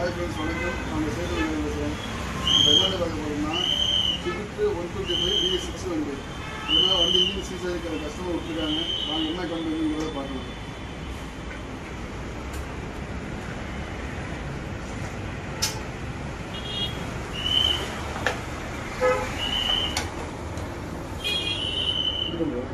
Hi friends வணக்கம் நாங்கள் சேது பேசுகிறோம் இப்போ என்னென்ன பார்க்க போகிறோம்னா Swift one twenty five BS six வண்டி இதெல்லாம் வண்டி இன்ஜின் சீஸ் இருக்கிற கஸ்டமர் விட்டுருக்காங்க நாங்கள் என்ன கம்பெனிங்கிறத பார்க்கலாம் இது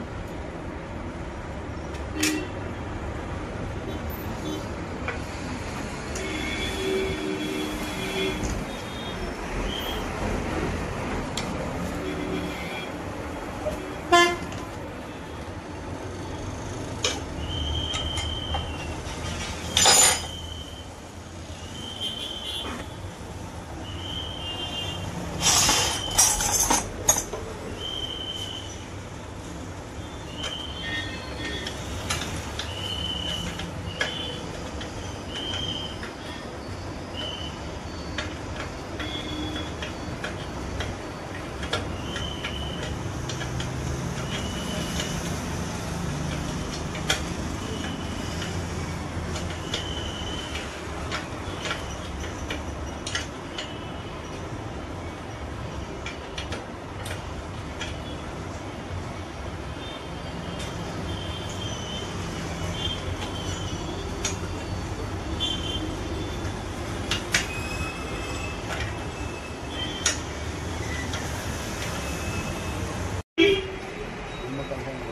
ரொம்ப கன்ஃபார்ம்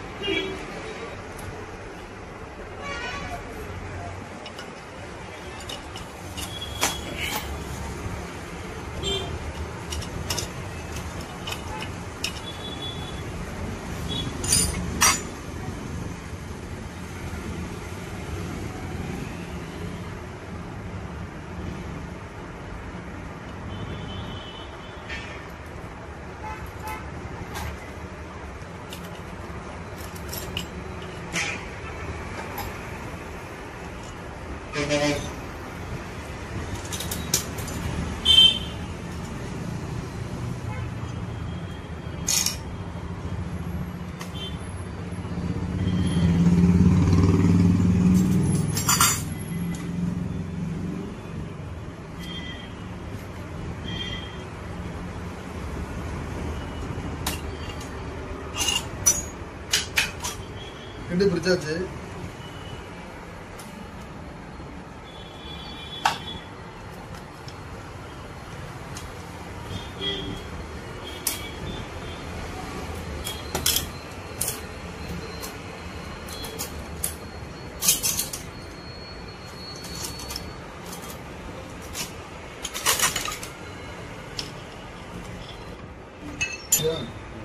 ரெண்டு பிரிச்சாச்சு Yeah.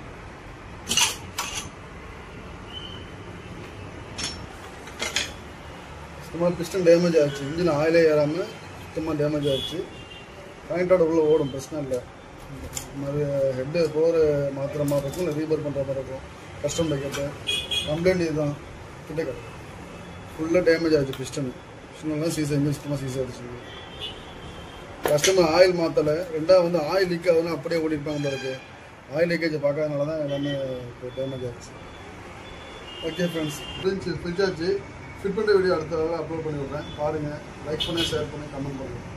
சுத்தமாக பிஸ்டன் டேமேஜ் ஆச்சு இன்ஜின் ஆயிலே ஏறாமல் சுத்தமாக டேமேஜ் ஆச்சு பாயிண்டோட உள்ளே ஓடும் பிரச்சனை இல்லை அது ஹெட்டு போர் மாத்திர மாதிரி இருக்கும் இல்லை ரீபர் பண்ணுற மாதிரி இருக்கும் கஸ்டமர் கேட்டு கம்ப்ளைண்ட் இதுதான் கிட்ட ஃபுல்லாக டேமேஜ் ஆச்சு பிஸ்டன் பிஸ்டன்லாம் சீஸ் இன்ஜின் சுத்தமாக சீஸ் ஆகிடுச்சு கஸ்டமர் ஆயில் மாற்றலை ரெண்டாவது வந்து ஆயில் லீக் ஆகுதுன்னா அப்படியே ஓடிருப்பாங்க பாருக்கு ஆயில் லீக்கேஜ் பார்க்காதனால தான் எல்லாமே இப்போ டேமேஜ் ஆச்சு ஓகே ஃப்ரெண்ட்ஸ் ஃப்ரிட்ஜ் ஃப்ரிட்ஜ் ஆச்சு ஃபிட் பண்ணுற வீடியோ அடுத்த அப்லோட் பண்ணி விட்றேன் பாருங்கள் லைக் பண்ணி ஷேர் பண்ணி கமெண்ட் பண்ணுங்கள்